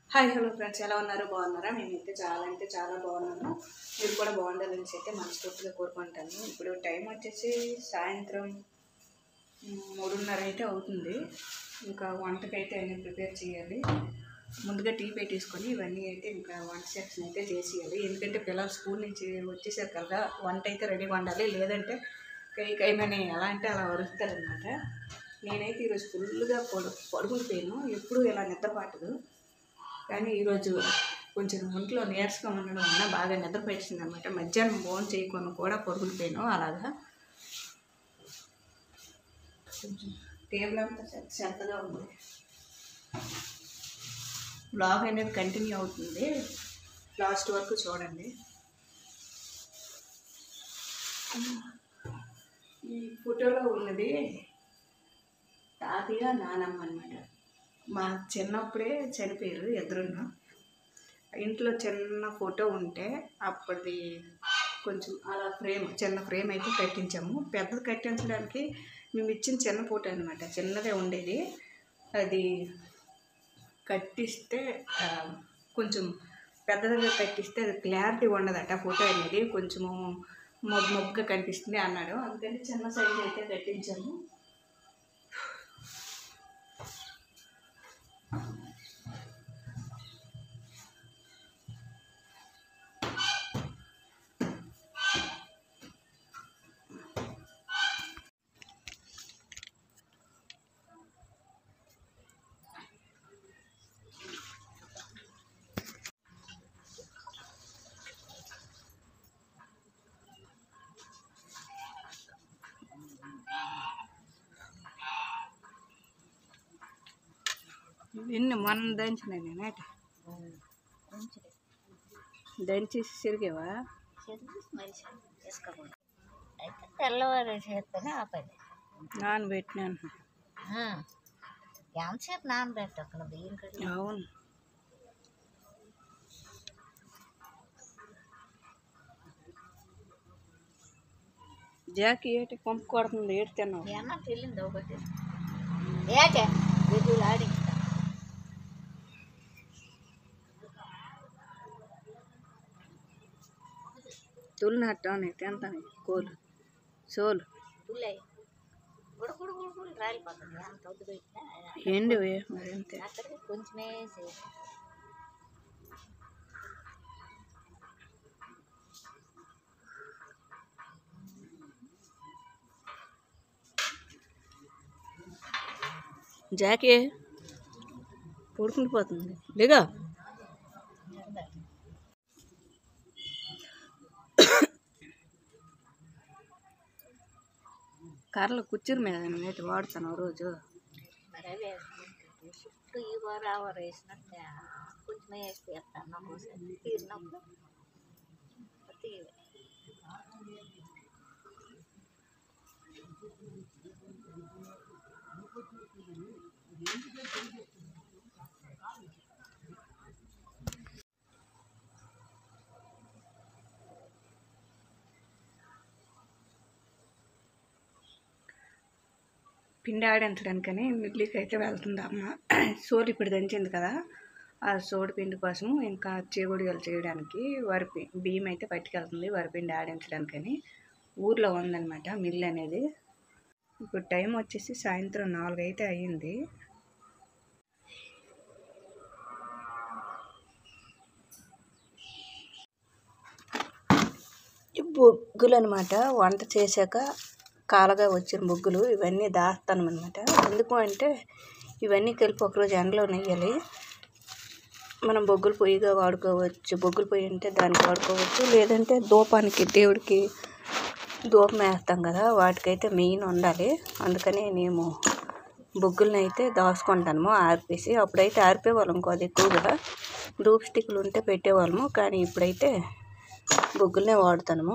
Hi hello friends ఎలా ఉన్నారు బాగున్నారా మేమైతే చాలా అంటే చాలా బాగున్నాను మీరు కూడా బాగుండాలని అయితే మనస్ఫూర్తిగా కోరుకుంటాను ఇప్పుడు టైం వచ్చేసి సాయంత్రం మ్, మూడున్నర అయితే అవుతుంది ఇంకా వంటకైతే అన్ని ప్రిపేర్ చేయాలి ముందుగా టీ పెట్టేసుకొని ఇవన్నీ అయితే ఇంకా వంట సెక్షన్ అయితే చేసేయాలి ఎందుకంటే పిల్లలు స్కూల్ నుంచి వచ్చేసారు కదా వంట అయితే రెడీగా ఉండాలి లేదంటే కై కైమని ఎలా అంటే అలా వరుస్తారనమాట నేనైతే ఈరోజు ఫుల్గా పడు పడుకునిపోయాను ఎప్పుడు ఇలా నిద్ర పట్టదు కానీ ఈరోజు కొంచెం ఒంట్లో నీరసంగా ఉండడం వల్ల బాగా నిద్ర పెట్టింది అనమాట మధ్యాహ్నం ఫోన్ చేయకుండా కూడా పడుకునిపోయాను అలాగా కొంచెం టేబుల్ అంతా చెత్త చెత్తగా ఉంది బ్లాగ్ అనేది కంటిన్యూ అవుతుంది లాస్ట్ వరకు చూడండి ఈ ఫోటోలో ఉన్నది తాతయ్య నానమ్మ అనమాట మా చిన్నప్పుడే చనిపోయారు ఇద్దరున్న ఇంట్లో చిన్న ఫోటో ఉంటే అప్పటిది కొంచెం అలా ఫ్రేమ్ చిన్న ఫ్రేమ్ అయితే కట్టించాము పెద్దది కట్టించడానికి మేము ఇచ్చిన చిన్న ఫోటో అనమాట చిన్నదే ఉండేది అది కట్టిస్తే ఆ, కొంచెం పెద్దదిగా కట్టిస్తే అది క్లారిటీ ఉండదట ఫోటో అనేది కొంచెము మొగ్గు మొగ్గుగా కనిపిస్తుంది అన్నాడు అందుకని చిన్న సైజు అయితే కట్టించాము ఎన్ని మనం దంచిన నేనేట దంచి సిరిగేవా వేసుకోకూడదు అయితే తెల్లవారు చేస్తేనే ఆ పని నానబెట్టినాను ఆ. ఎంతసేపు నానబెట్టకుండా బియ్యం కడిగి అవును జాకి ఏటి పంపు కొడుతుంది ఏటి తిన్నావు ఏమన్నా తెలియదు ఒకటి ఏటే బిడ్డలు ఆడి తులినట్టు తింటాను కోలు సోలు పుల్లయ్య గుడ గుడ గుడ గుడ రాలిపోతుంది ఎంత వద్దు పెట్టినా ఎండివి మరి అంతే అక్కడికి కొంచెమే చేసి జాకి పడుకుని పోతుంది లేగా కర్రలు కుర్చీల మీద నేటి వాడుతాను రోజు మరి అవే చుట్టూ ఈ వారు ఆ వారు వేసినట్టు కొంచెమే వేసి తీస్తాను ఒక్కోసారి తీరినప్పుడు తీయవే పిండి ఆడించడానికని మిల్లికి అయితే వెళ్తుంది అమ్మ సోలు ఇప్పుడు దంచింది కదా ఆ సోడు పిండి కోసం ఇంకా చేగుడిగలు చేయడానికి వరి పి- బియ్యం అయితే పట్టుకెళ్తుంది వరిపిండి ఆడించడానికని ఊర్లో ఉందన్నమాట మిల్ అనేది ఇప్పుడు టైం వచ్చేసి సాయంత్రం నాలుగు అయితే అయ్యింది ఈ బొగ్గులు అనమాట వంట చేశాక కాలగా వచ్చిన బొగ్గులు ఇవన్నీ దాస్తాను అనమాట ఎందుకు అంటే ఇవన్నీ కలిపి ఒకరోజు ఎండలో నెయ్యాలి మనం బొగ్గులు పొయ్యిగా వాడుకోవచ్చు బొగ్గులు పొయ్యి అంటే దానికి వాడుకోవచ్చు లేదంటే దూపానికి దేవుడికి దూపం వేస్తాం కదా వాటికైతే మెయిన్ ఉండాలి అందుకని మేము బొగ్గులను అయితే దాచుకుంటాము ఆర్పేసి అప్పుడైతే ఆరిపోయేవాళ్ళం కాదు ఎక్కువగా ధూప్ స్టిక్లు ఉంటే పెట్టేవాళ్ళము కానీ ఇప్పుడైతే బొగ్గులనే వాడుతాము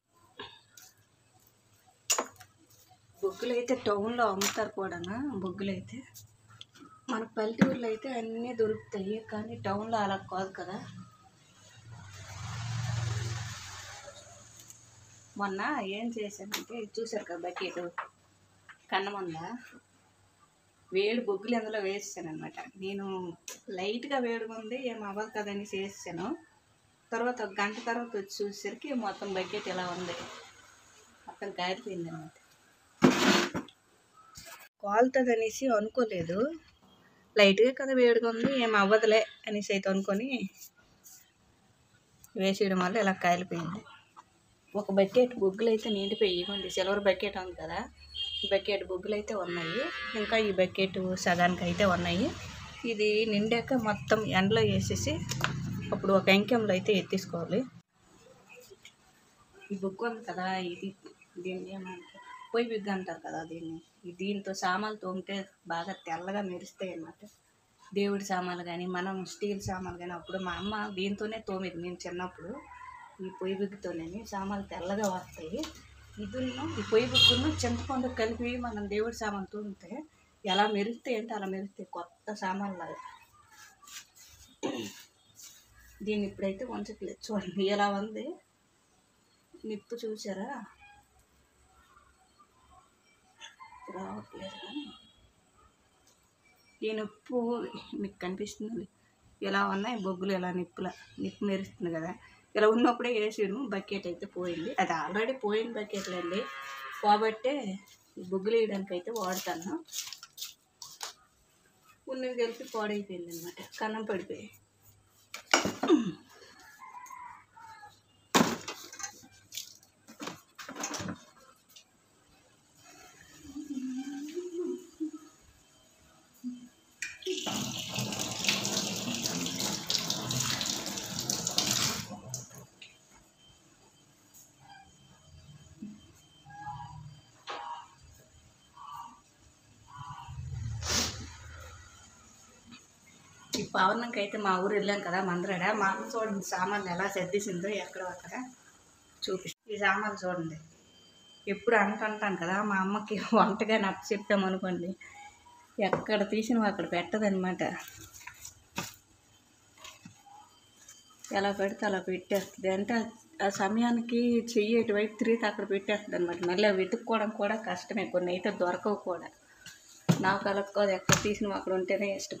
బొగ్గులు అయితే టౌన్లో అమ్ముతారు కూడా బొగ్గులు అయితే మన పల్లెటూరులో అయితే అన్నీ దొరుకుతాయి కానీ టౌన్లో అలా కాదు కదా మొన్న ఏం చేశానంటే ఇది చూసారు కదా బకెట్ కన్నమంద వేడి బొగ్గులు అందులో వేసాను అనమాట నేను లైట్గా వేడిగా ఉంది ఏం అవ్వదు కదని చేసాను తర్వాత ఒక గంట తర్వాత వచ్చి చూసేసరికి మొత్తం బకెట్ ఇలా ఉంది మొత్తం కారిపోయింది అనమాట కాలుతుంది అనేసి అనుకోలేదు లైట్గా కదా వేడిగా ఉంది ఏం అవ్వదులే అనేసి అయితే అనుకొని వేసేయడం వల్ల ఇలా కాలిపోయింది ఒక బకెట్ బొగ్గులు అయితే నిండిపోయి ఇవ్వండి సిల్వర్ బకెట్ ఉంది కదా ఈ బకెట్ బొగ్గులు అయితే ఉన్నాయి ఇంకా ఈ బకెట్ సగానికి అయితే ఉన్నాయి ఇది నిండాక మొత్తం ఎండలో వేసేసి అప్పుడు ఒక ఎంకెంలో అయితే ఎత్తేసుకోవాలి ఈ బొగ్గు ఉంది కదా ఇది దీన్ని ఏమంటారు పొయ్యి బిగ్గు అంటారు కదా దీన్ని ఈ దీంతో సామాన్లు తోమితే బాగా తెల్లగా మెరుస్తాయి అన్నమాట దేవుడి సామాన్లు కానీ మనం స్టీల్ సామాన్లు కానీ అప్పుడు మా అమ్మ దీంతోనే తోమేది నేను చిన్నప్పుడు ఈ పొయ్యి బిగ్గుతోనే సామాన్లు తెల్లగా వస్తాయి ఇదును ఈ పొయ్యి బిగ్గును చింతపండు కలిపి మనం దేవుడి సామాన్లు తోమితే ఎలా మెరుస్తాయి అంటే అలా మెరుస్తాయి కొత్త సామాన్లు లాగా దీన్ని ఇప్పుడైతే వంచట్లేదు చూడండి ఎలా ఉంది నిప్పు చూసారా రావట్లేదు కానీ ఈ నిప్పు మీకు కనిపిస్తుంది ఇలా ఉన్నాయి బొగ్గులు ఇలా నిప్పుల నిప్పు మెరుస్తుంది కదా ఇలా ఉన్నప్పుడే వేసాడు బకెట్ అయితే పోయింది అది ఆల్రెడీ పోయిన బకెట్లండి కాబట్టే ఈ బొగ్గులు వేయడానికి అయితే వాడతాను ఉన్నది కలిపి పాడైపోయింది అనమాట కన్నం పడిపోయి ఈ పౌర్ణంకి అయితే మా ఊరు వెళ్ళాం కదా మందరాడ మా అమ్మ చూడండి సామాన్లు ఎలా సర్దేసిందో ఎక్కడో అక్కడ చూపిస్తాను ఈ సామాన్లు చూడండి ఎప్పుడు అంటుంటాను కదా మా అమ్మకి వంటగా నచ్చ చెప్పామనుకోండి ఎక్కడ తీసినవి అక్కడ పెట్టదనమాట ఎలా పెడితే అలా పెట్టేస్తుంది అంటే ఆ సమయానికి చెయ్యి ఎటువైపు తిరిగితే అక్కడ పెట్టేస్తుంది అనమాట మళ్ళీ అవి వెతుక్కోవడం కూడా కష్టమే కొన్ని అయితే దొరకవు కూడా నాకు అలా కాదు ఎక్కడ తీసినవి అక్కడ ఉంటేనే ఇష్టం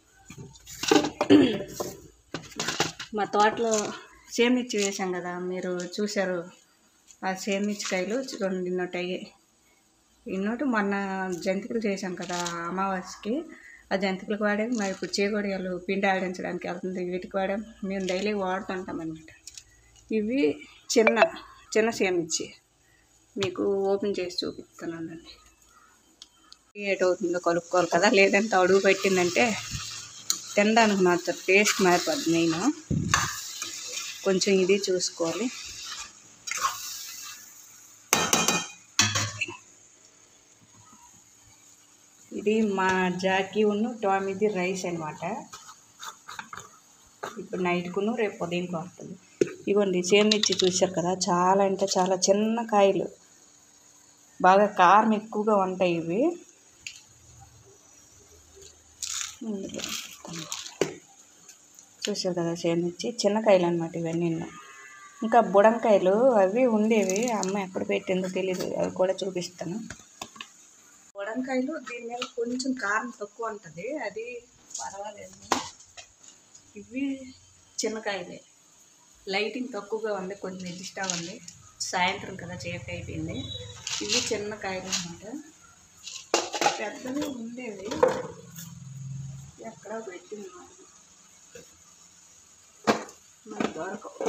మా తోటలో సేమిచ్చి వేసాం కదా మీరు చూశారు ఆ సేమిచ్చికాయలు రెండు ఇన్నోటి అయ్యాయి ఇన్నోటి మొన్న జంతికలు చేశాం కదా అమావాస్యకి ఆ జంతికలకు వాడాం మరి ఇప్పుడు చేగొడియాలు పిండి ఆడించడానికి వెళ్తుంది వీటికి వాడాం మేము డైలీ వాడుతుంటాం అనమాట ఇవి చిన్న చిన్న సేమిచ్చి మీకు ఓపెన్ చేసి చూపిస్తున్నానండి ఏటవుతుందో కలుపుకోవాలి కదా లేదంటే అడుగు పెట్టిందంటే తినడానికి మాత్రం టేస్ట్ మారిపోద్ది మెయిన్ కొంచెం ఇది చూసుకోవాలి ఇది మా జాకీ ఉన్న టామీది రైస్ అనమాట ఇప్పుడు నైట్కును రేపు ఉదయంకి వస్తుంది ఇవ్వండి సేమిచ్చి చూశారు కదా చాలా అంటే చాలా చిన్న కాయలు బాగా కారం ఎక్కువగా ఉంటాయి ఇవి ఇందులో వేస్తాను. చూసారు కదా సేమిచ్చి చిన్న కాయలు అనమాట ఇవన్నీ ఇంకా బుడంకాయలు అవి ఉండేవి అమ్మ ఎక్కడ పెట్టిందో తెలియదు అవి కూడా చూపిస్తాను బుడంకాయలు దీని మీద కొంచెం కారం తక్కువ ఉంటుంది అది పర్వాలేదు ఇవి చిన్నకాయలే లైటింగ్ తక్కువగా ఉంది కొంచెం ఎగ్జిస్టా ఉంది సాయంత్రం కదా చీకటి అయిపోయింది ఇవి చిన్న కాయలు అనమాట పెద్దవి ఉండేవి ఎక్కడో పెట్టింది మరి దొరకవు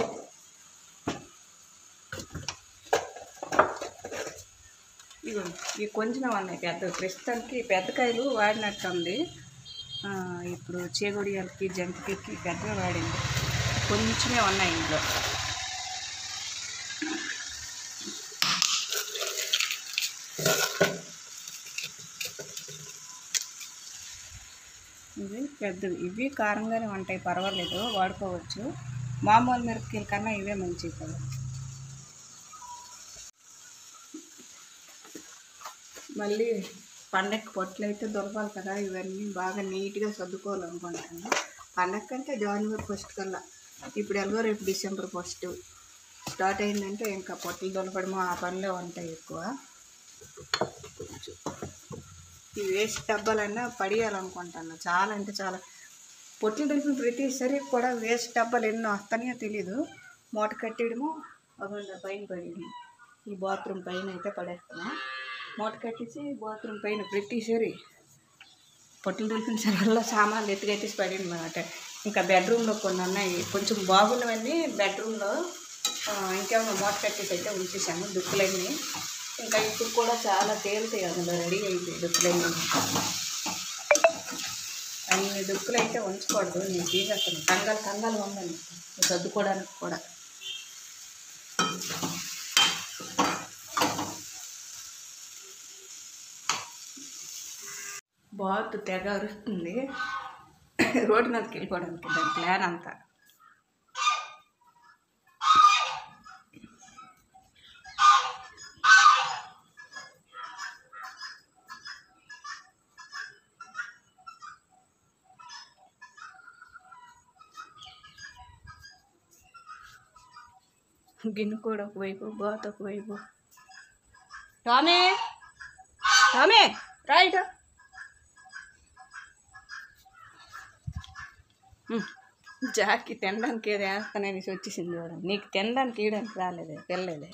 ఇగో ఇవి కొంచెం ఉన్నాయి పెద్ద ప్రస్తుతానికి పెద్ద కాయలు వాడినట్టుంది ఆ, ఇప్పుడు చేగొడియాలకి జంతికలకి పెద్దగా వాడింది కొంచెమే ఉన్నాయి ఇంట్లో ఇవి పెద్దవి ఇవి కారంగానే ఉంటాయి పర్వాలేదు వాడుకోవచ్చు మామూలు మిరపకాయల కన్నా ఇవే మంచివి కదా మళ్ళీ పండగకి పొట్లు అయితే దొరకాలి కదా ఇవన్నీ బాగా నీట్గా సర్దుకోవాలనుకుంటాను పండగ కంటే జనవరి ఫస్ట్ కల్లా ఇప్పుడు ఎలాగో రేపు డిసెంబర్ ఫస్ట్ స్టార్ట్ అయిందంటే ఇంకా పొట్టలు దొరకడము ఆ పనిలో ఉంటాయి ఎక్కువ ఈ వేస్ట్ డబ్బాలన్నా పడేయాలనుకుంటాను చాలా అంటే చాలా పొట్లు తెలిపిన ప్రతిసారి కూడా వేస్ట్ డబ్బాలు ఎన్నో వస్తాయో తెలీదు మూట కట్టేయడము అవ్వండి పైన పడేయడం ఈ బాత్రూమ్ పైన అయితే పడేస్తాను మూట కట్టేసి బాత్రూమ్ పైన ప్రతిసారి పొట్టలు దొరికిన సరివల్ల సామాన్లు ఎత్తుకెట్టేసి పడింది అనమాట ఇంకా బెడ్రూమ్లో కొన్ని ఉన్నాయి కొంచెం బాగున్నవన్నీ బెడ్రూమ్లో ఆ, ఇంకేమైనా మూట కట్టేసి అయితే ఉంచేసాము దుక్కులన్నీ ఇంకా ఇప్పుడు కూడా చాలా తేలుతాయి అందులో రెడీ అయిపోయి దుక్కులన్నీ అన్ని దుక్కులు అయితే ఉంచకూడదు నేను తీసేస్తాను కంగాలు కంగాలు ఉందని సర్దుకోవడానికి కూడా బాత్ తెగ అరుస్తుంది రోడ్డు మీదకి వెళ్ళిపోవడానికి దాని ప్లాన్ అంతా గిన్నె కూడా ఒకవైపు బాత్ ఒకవైపు టామే టామే రైట్ జాకి తినడానికి ఏదో వేస్తాననేసి వచ్చేసింది కూడా నీకు తినడానికి ఇవ్వడానికి రాలేదే పిల్లలేదే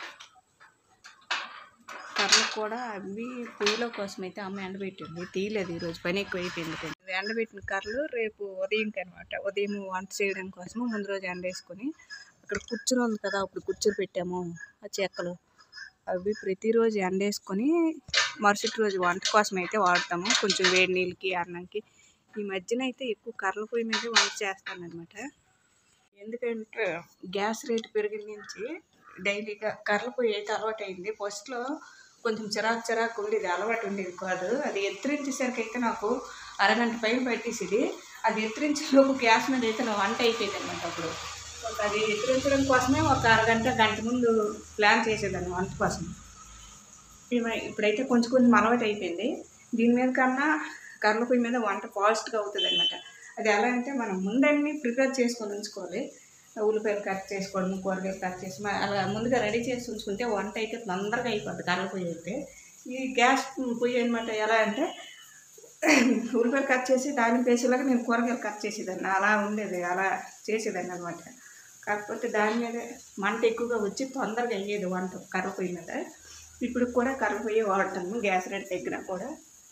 కర్రలు కూడా అవి పొయ్యిలో కోసం అయితే అమ్మ ఎండబెట్టింది తీయలేదు ఈరోజు పని ఎక్కువ అయిపోయింది కొంచెం. ఎండబెట్టిన కర్రలు రేపు ఉదయంకి అనమాట ఉదయం వంట చేయడం కోసము ముందు రోజు ఎండేసుకొని అక్కడ కూర్చుని ఉంది కదా అప్పుడు కూర్చొని పెట్టాము ఆ చెక్కలు అవి ప్రతిరోజు ఎండేసుకొని మరుసటి రోజు వంట కోసం అయితే వాడతాము కొంచెం వేడి నీళ్ళకి అన్నంకి ఈ మధ్యన అయితే ఎక్కువ కర్రల పొయ్యి మీద వంట చేస్తాను అనమాట ఎందుకంటే గ్యాస్ రేట్ పెరిగిన నుంచి డైలీగా కర్రల పొయ్యి అయితే అలవాటు అయింది ఫస్ట్లో కొంచెం చిరాకు చిరాకు ఉండేది అలవాటు ఉండేది కాదు అది ఎత్తిరించేసరికి అయితే నాకు అరగంట పైన పెట్టేసేది అది ఎత్తిరించేలోపు గ్యాస్ మీద అయితే నా వంట అయిపోయింది అనమాట అప్పుడు ఒక అది ఎత్తిరించడం కోసమే ఒక అరగంట గంట ముందు ప్లాన్ చేసేదాన్ని వంట కోసం ఇవ- ఇప్పుడైతే కొంచెం కొంచెం అలవాటు అయిపోయింది దీని మీద కన్నా కర్రల పొయ్యి మీద వంట ఫాస్ట్గా అవుతుంది అనమాట అది ఎలా అంటే మనం ముందన్నీ ప్రిపేర్ చేసుకొని ఉంచుకోవాలి ఉల్లిపాయలు కట్ చేసుకోవడం కూరగాయలు కట్ చేసి మ- అలా ముందుగా రెడీ చేసి ఉంచుకుంటే వంట అయితే తొందరగా అయిపోద్ది కర్రల పొయ్యి అయితే ఈ గ్యాస్ పొయ్యి అనమాట ఎలా అంటే ఉల్లిపాయలు కట్ చేసి దాన్ని పేసేలాగా నేను కూరగాయలు కట్ చేసేదాన్ని అలా ఉండేది అలా చేసేదాన్ని అనమాట కాకపోతే దాని మీద మంట ఎక్కువగా వచ్చి తొందరగా అయ్యేది వంట కర్ర పొయ్యి మీద ఇప్పుడు కూడా కర్ర పొయ్యి వాడతాము గ్యాస్ రేట్ తగ్గినా కూడా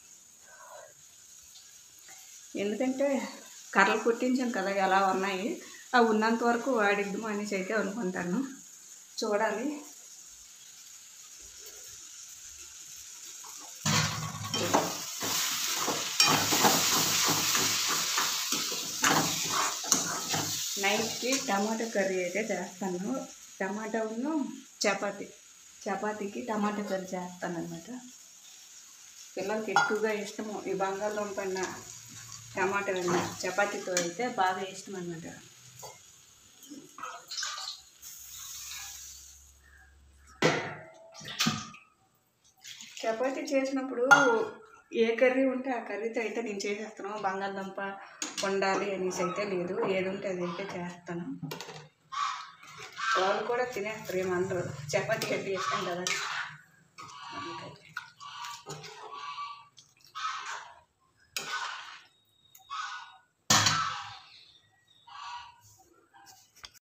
ఎందుకంటే కర్రలు కొట్టించాం కదా ఎలా ఉన్నాయి అవి ఉన్నంత వరకు వాడిద్దాము అనేసి అయితే అనుకుంటాను చూడాలి నైట్కి టమాటా కర్రీ అయితే చేస్తాను టమాటా ఉన్ను చపాతి చపాతీకి టమాటా కర్రీ చేస్తాను అనమాట పిల్లలకి ఎక్కువగా ఇష్టము ఈ బంగాళదుంప అన్న టమాటా అన్న చపాతీతో అయితే బాగా ఇష్టం అనమాట చపాతీ చేసినప్పుడు ఏ కర్రీ ఉంటే ఆ కర్రీతో అయితే నేను చేసేస్తాను బంగాళదుంప వండాలి అనేసి అయితే లేదు ఏది ఉంటే అది అయితే చేస్తాను వాళ్ళు కూడా తినేస్తారు ఏమంటారు చపాతీ కట్టి ఇష్టం కదా అందుకని.